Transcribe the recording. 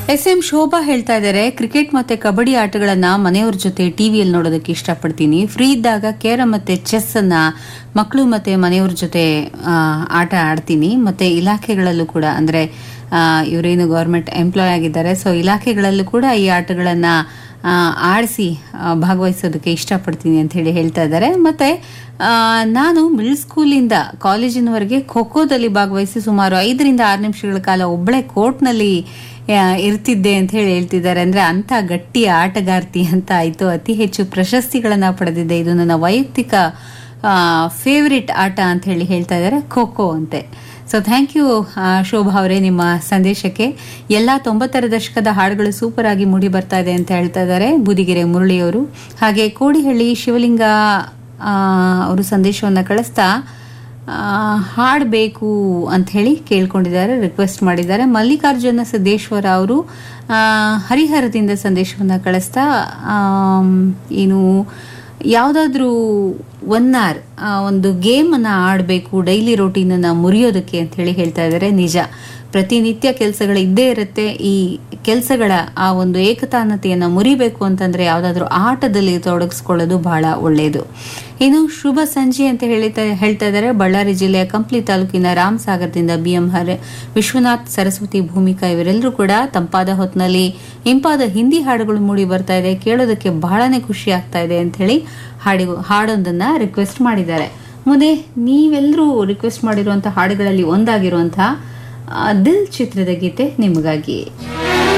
S M Shobha ಹೇಳ್ತಾ ಇದ್ದಾರೆ cricket ಮತ್ತೆ ಕಬಡ್ಡಿ ಆಟಗಳನ್ನ ಮನೆಯವ್ರ ಜೊತೆ ಟಿವಿಯಲ್ಲಿ ನೋಡೋದಕ್ಕೆ ಇಷ್ಟಪಡ್ತೀನಿ ಫ್ರೀ ಇದ್ದಾಗ ಕೇರಂ ಮತ್ತೆ ಚೆಸ್ ಅನ್ನ ಮಕ್ಕಳು ಮತ್ತೆ ಮನೆಯವ್ರ ಜೊತೆ ಆ, ಆಟ ಆಡ್ತೀನಿ ಮತ್ತೆ ಇಲಾಖೆಗಳಲ್ಲೂ ಕೂಡ ಅಂದ್ರೆ ಆ, ಇವರೇನು ಗೌರ್ಮೆಂಟ್ ಎಂಪ್ಲಾಯ್ ಆಗಿದ್ದಾರೆ ಸೊ ಇಲಾಖೆಗಳಲ್ಲೂ ಕೂಡ ಈ ಆಟಗಳನ್ನ ಆ, ಆಡಿಸಿ ಆ, ಭಾಗವಹಿಸೋದಕ್ಕೆ ಇಷ್ಟಪಡ್ತೀನಿ ಅಂತ ಹೇಳಿ ಹೇಳ್ತಾ ಇದ್ದಾರೆ ಮತ್ತೆ ಆ, ನಾನು ಮಿಡ್ಲ್ ಸ್ಕೂಲಿಂದ ಕಾಲೇಜಿನವರೆಗೆ ಖೋ ಖೋದಲ್ಲಿ ಭಾಗವಹಿಸಿ ಸುಮಾರು ಐದರಿಂದ ಆರು ನಿಮಿಷಗಳ ಕಾಲ ಒಬ್ಬಳೆ ಕೋರ್ಟ್ನಲ್ಲಿ ಆ, ಇರ್ತಿದ್ದೆ ಅಂತ ಹೇಳಿ ಹೇಳ್ತಿದ್ದಾರೆ ಅಂದ್ರೆ ಅಂತ ಗಟ್ಟಿ ಆಟಗಾರ್ತಿ ಅಂತ ಆಯ್ತು ಅತಿ ಹೆಚ್ಚು ಪ್ರಶಸ್ತಿಗಳನ್ನ ಪಡೆದಿದ್ದೆ ಇದು ನನ್ನ ವೈಯಕ್ತಿಕ ಫೇವ್ರೆಟ್ ಆಟ ಅಂತ ಹೇಳಿ ಹೇಳ್ತಾ ಇದ್ದಾರೆ ಖೋ ಖೋ ಅಂತೆ ಸೊ ಥ್ಯಾಂಕ್ ಯು ಶೋಭಾ ಅವರೇ ನಿಮ್ಮ ಸಂದೇಶಕ್ಕೆ ಎಲ್ಲ ತೊಂಬತ್ತರ ದಶಕದ ಹಾಡುಗಳು ಸೂಪರ್ ಆಗಿ ಮೂಡಿ ಬರ್ತಾ ಇದೆ ಅಂತ ಹೇಳ್ತಾ ಇದ್ದಾರೆ ಬುದಿಗೆರೆ ಮುರಳಿಯವರು ಹಾಗೆ ಕೋಡಿಹಳ್ಳಿ ಶಿವಲಿಂಗ ಆ, ಅವರು ಸಂದೇಶವನ್ನು ಕಳಿಸ್ತಾ ಆ, ಹಾಡಬೇಕು ಅಂತ ಹೇಳಿ ಕೇಳ್ಕೊಂಡಿದ್ದಾರೆ ರಿಕ್ವೆಸ್ಟ್ ಮಾಡಿದ್ದಾರೆ ಮಲ್ಲಿಕಾರ್ಜುನ ಸಿದ್ದೇಶ್ವರ ಅವರು ಆ, ಹರಿಹರದಿಂದ ಸಂದೇಶವನ್ನು ಕಳಿಸ್ತಾ ಆಮ್, ಏನು ಯಾವುದಾದ್ರೂ ಒನ್ ಅವರ್ ಒಂದು ಗೇಮನ್ನು ಆಡಬೇಕು ಡೈಲಿ ರೋಟೀನನ್ನು ಮುರಿಯೋದಕ್ಕೆ ಅಂತ ಹೇಳಿ ಹೇಳ್ತಾ ಇದ್ದಾರೆ ನಿಜ ಪ್ರತಿನಿತ್ಯ ಕೆಲಸಗಳು ಇದ್ದೇ ಇರುತ್ತೆ ಈ ಕೆಲಸಗಳ ಆ ಒಂದು ಏಕತಾನತೆಯನ್ನು ಮುರಿಬೇಕು ಅಂತಂದ್ರೆ ಯಾವುದಾದ್ರೂ ಆಟದಲ್ಲಿ ತೊಡಗಿಸ್ಕೊಳ್ಳೋದು ಬಹಳ ಒಳ್ಳೆಯದು ಇನ್ನು ಶುಭ ಸಂಜೆ ಅಂತ ಹೇಳ್ತಾ ಹೇಳ್ತಾ ಇದ್ದಾರೆ ಬಳ್ಳಾರಿ ಜಿಲ್ಲೆಯ ಕಂಪ್ಲಿ ತಾಲೂಕಿನ ರಾಮಸಾಗರದಿಂದ ಬಿ ಎಂ ಹರ ವಿಶ್ವನಾಥ್ ಸರಸ್ವತಿ ಭೂಮಿಕಾ ಇವರೆಲ್ಲರೂ ಕೂಡ ತಂಪಾದ ಹೊತ್ತಿನಲ್ಲಿ ಇಂಪಾದ ಹಿಂದಿ ಹಾಡುಗಳು ಮೂಡಿ ಬರ್ತಾ ಇದೆ ಕೇಳೋದಕ್ಕೆ ಬಹಳನೇ ಖುಷಿ ಆಗ್ತಾ ಇದೆ ಅಂತ ಹೇಳಿ ಹಾಡಿ ಹಾಡೊಂದನ್ನ ರಿಕ್ವೆಸ್ಟ್ ಮಾಡಿದ್ದಾರೆ ಮುಂದೆ ನೀವೆಲ್ಲರೂ ರಿಕ್ವೆಸ್ಟ್ ಮಾಡಿರುವಂತಹ ಹಾಡುಗಳಲ್ಲಿ ಒಂದಾಗಿರುವಂತಹ ಆ, ದಿಲ್ ಚಿತ್ರದ ಗೀತೆ ನಿಮಗಾಗಿ